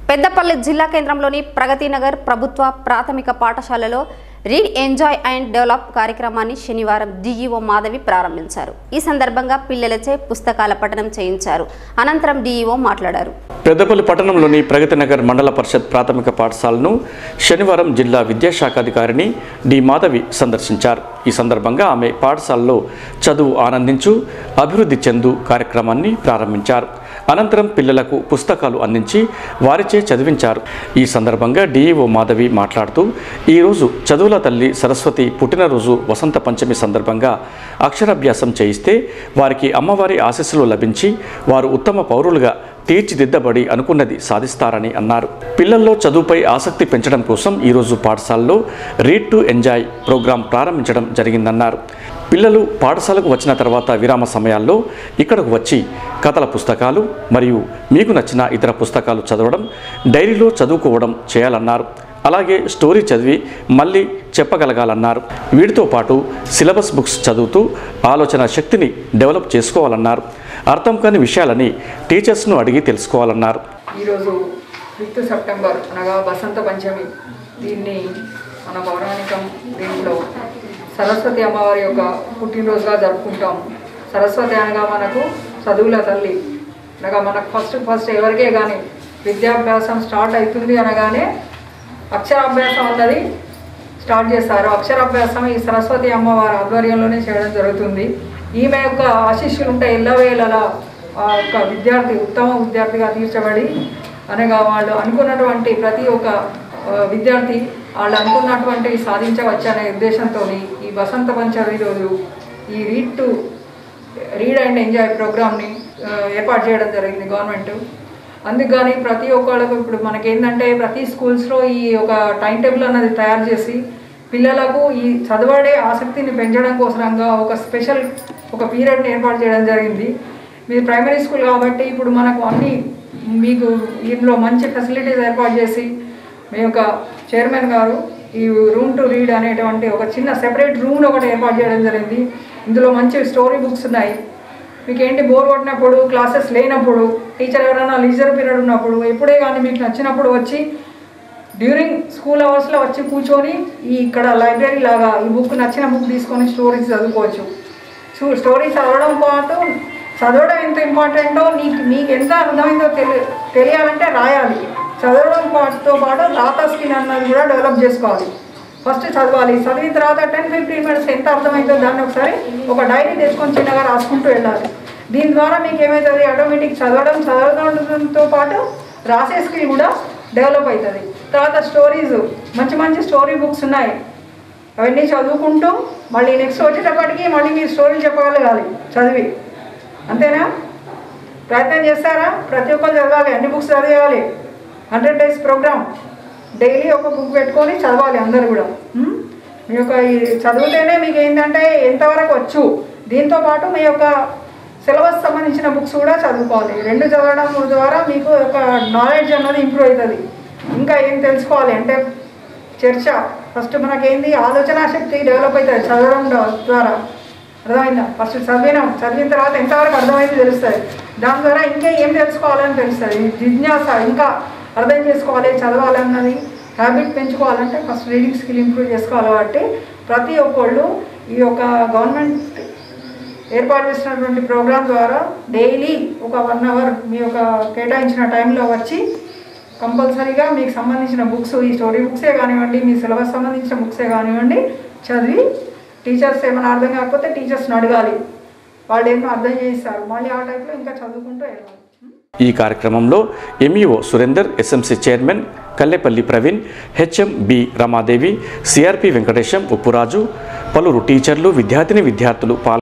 పెద్దపల్లి జిల్లా కేంద్రంలోని ప్రగతి నగర్ ప్రభుత్వ ప్రాథమిక పాఠశాలలో రీడ్ ఎంజాయ్ అండ్ డెవలప్ కార్యక్రమాన్ని శనివారం డిఈఓ మాధవి ప్రారంభించారు ఈ సందర్భంగా పిల్లలచే పుస్తకాల పఠనం చేయించారు అనంతరం డిఈఓ మాట్లాడారు పెద్దపల్లి పట్టణంలోని ప్రగతి నగర్ మండల పరిషత్ ప్రాథమిక పాఠశాలను శనివారం జిల్లా విద్యాశాఖాధికారిని డి మాధవి సందర్శించారు ఈ సందర్భంగా ఆమె పాఠశాలలో చదువు ఆనందించు అభివృద్ధి చెందు కార్యక్రమాన్ని ప్రారంభించారు అనంతరం పిల్లలకు పుస్తకాలు అందించి వారిచే చదివించారు ఈ సందర్భంగా డిఈఓ మాధవి మాట్లాడుతూ ఈరోజు చదువుల తల్లి సరస్వతి పుట్టినరోజు వసంత పంచమి సందర్భంగా అక్షరాభ్యాసం చేయిస్తే వారికి అమ్మవారి ఆశీస్సులు లభించి వారు ఉత్తమ పౌరులుగా తీర్చిదిద్దబడి అనుకున్నది సాధిస్తారని అన్నారు పిల్లల్లో చదువుపై ఆసక్తి పెంచడం కోసం ఈరోజు పాఠశాలలో రీడ్ టు ఎంజాయ్ ప్రోగ్రాం ప్రారంభించడం జరిగిందన్నారు పిల్లలు పాఠశాలకు వచ్చిన తర్వాత విరామ సమయాల్లో ఇక్కడకు వచ్చి కథల పుస్తకాలు మరియు మీకు నచ్చిన ఇతర పుస్తకాలు చదవడం డైరీలో చదువుకోవడం చేయాలన్నారు అలాగే స్టోరీ చదివి మళ్ళీ చెప్పగలగాలన్నారు వీటితో పాటు సిలబస్ బుక్స్ చదువుతూ ఆలోచన శక్తిని డెవలప్ చేసుకోవాలన్నారు అర్థం కాని విషయాలని టీచర్స్ను అడిగి తెలుసుకోవాలన్నారు ఈరోజు ఫిఫ్త్ సెప్టెంబర్ అనగా వసంత పంచమి దీన్ని మన పౌరాణికం దీంట్లో సరస్వతి అమ్మవారి యొక్క పుట్టినరోజుగా జరుపుకుంటాం సరస్వతి అనగా మనకు చదువుల తల్లి అనగా మనకు ఫస్ట్ ఫస్ట్ ఎవరికే కానీ విద్యాభ్యాసం స్టార్ట్ అవుతుంది అనగానే అక్షరాభ్యాసం అన్నది స్టార్ట్ చేస్తారు అక్షరాభ్యాసం ఈ సరస్వతి అమ్మవారి ఆధ్వర్యంలోనే చేయడం జరుగుతుంది ఈమె యొక్క ఆశీస్సులు ఉంటే ఎల్లవేళలా ఆ యొక్క విద్యార్థి ఉత్తమ విద్యార్థిగా తీర్చబడి అనగా వాళ్ళు అనుకున్నటువంటి ప్రతి ఒక్క ఆ, విద్యార్థి వాళ్ళు అనుకున్నటువంటి సాధించవచ్చు అనే ఉద్దేశంతో ఈ వసంత పంచమి రోజు ఈ read to read and enjoy ప్రోగ్రామ్ని ఆ, ఏర్పాటు చేయడం జరిగింది గవర్నమెంట్ అందుకు కానీ ప్రతి ఒక్కళ్ళకు ఇప్పుడు మనకేంటంటే ప్రతి స్కూల్స్లో ఈ ఒక టైం టేబుల్ అన్నది తయారు చేసి పిల్లలకు ఈ చదవడే ఆసక్తిని పెంచడం కోసంగా ఒక స్పెషల్ ఒక పీరియడ్ని ఏర్పాటు చేయడం జరిగింది మీరు ప్రైమరీ స్కూల్ కాబట్టి ఇప్పుడు మనకు అన్ని మీకు ఇందులో మంచి ఫెసిలిటీస్ ఏర్పాటు చేసి మీ యొక్క చైర్మన్ గారు ఈ రూమ్ టు రీడ్ అనేటువంటి ఒక చిన్న సెపరేట్ రూమ్ ఒకటి ఏర్పాటు చేయడం జరిగింది ఇందులో మంచి స్టోరీ బుక్స్ ఉన్నాయి మీకు ఏంటి బోర్ కొట్టినప్పుడు క్లాసెస్ లేనప్పుడు టీచర్ ఎవరైనా లీజర్ పీరియడ్ ఉన్నప్పుడు ఎప్పుడే కానీ మీకు నచ్చినప్పుడు వచ్చి డ్యూరింగ్ స్కూల్ అవర్స్లో వచ్చి కూర్చొని ఈ ఇక్కడ లైబ్రరీ లాగా ఈ బుక్ నచ్చిన బుక్ తీసుకొని స్టోరీస్ చదువుకోవచ్చు చూ స్టోరీ చదవడం పాటు చదవడం ఎంత ఇంపార్టెంటో నీకు నీకు ఎంత అర్థమైందో తెలి తెలియాలంటే రాయాలి చదవడం పాటుతో పాటు రాత స్కిల్ అన్నది కూడా డెవలప్ చేసుకోవాలి ఫస్ట్ చదవాలి చదివిన తర్వాత టెన్ ఫిఫ్టీన్ మినిట్స్ ఎంత అర్థమైందో దాన్ని ఒకసారి ఒక డైరీ తెచ్చుకొని చిన్నగా రాసుకుంటూ వెళ్ళాలి దీని ద్వారా మీకు ఏమవుతుంది ఆటోమేటిక్ చదవడం చదవడంతో పాటు రాసే స్కిల్ కూడా డెవలప్ అవుతుంది తర్వాత స్టోరీస్ మంచి మంచి స్టోరీ బుక్స్ ఉన్నాయి అవన్నీ చదువుకుంటూ మళ్ళీ నెక్స్ట్ వచ్చేటప్పటికి మళ్ళీ మీరు స్టోరీలు చెప్పగలగాలి చదివి అంతేనా ప్రయత్నం చేస్తారా ప్రతి ఒక్కరు చదవాలి అన్ని బుక్స్ చదివాలి హండ్రెడ్ డేస్ ప్రోగ్రామ్ డైలీ ఒక బుక్ పెట్టుకొని చదవాలి అందరు కూడా ఉమ్? మీ యొక్క ఈ చదివితేనే మీకు ఏంటంటే ఎంతవరకు వచ్చు దీంతో పాటు మీ యొక్క సిలబస్ సంబంధించిన బుక్స్ కూడా చదువుకోవాలి రెండు చదవడం ద్వారా మీకు ఒక నాలెడ్జ్ అన్నది ఇంప్రూవ్ అవుతుంది ఇంకా ఏం తెలుసుకోవాలి అంటే చర్చ ఫస్ట్ మనకేంది ఆలోచన శక్తి డెవలప్ అవుతుంది చదవడం ద- ద్వారా అర్థమైందా ఫస్ట్ చదివినాం చదివిన తర్వాత ఎంతవరకు అర్థమైంది తెలుస్తుంది దాని ద్వారా ఇంకా ఏం తెలుసుకోవాలని తెలుస్తుంది జిజ్ఞాస ఇంకా అర్థం చేసుకోవాలి చదవాలన్నది హ్యాబిట్ పెంచుకోవాలంటే ఫస్ట్ రీడింగ్ స్కిల్ ఇంప్రూవ్ చేసుకోవాలి కాబట్టి ప్రతి ఒక్కళ్ళు ఈ యొక్క గవర్నమెంట్ ఏర్పాటు చేసినటువంటి ప్రోగ్రాం ద్వారా డైలీ ఒక వన్ అవర్ మీ యొక్క కేటాయించిన టైంలో వచ్చి కంపల్సరీగా మీకు సంబంధించిన బుక్స్ ఈ స్టోరీ బుక్సే కానివ్వండి మీ సిలబస్ సంబంధించిన బుక్సే కానివ్వండి చదివి టీచర్స్ ఏమైనా అర్థం కాకపోతే టీచర్స్ని అడగాలి వాళ్ళు ఏమో అర్థం చేయిస్తారు మళ్ళీ ఆ టైంలో ఇంకా చదువుకుంటూ వెళ్ళాలి ఈ కార్యక్రమంలో MEO Surender SMC chairman Kallepalli Praveen HM B Ramadevi CRP Venkatesham Uppuraju పలువురు టీచర్లు విద్యార్థిని విద్యార్థులు పాల్గొన్నారు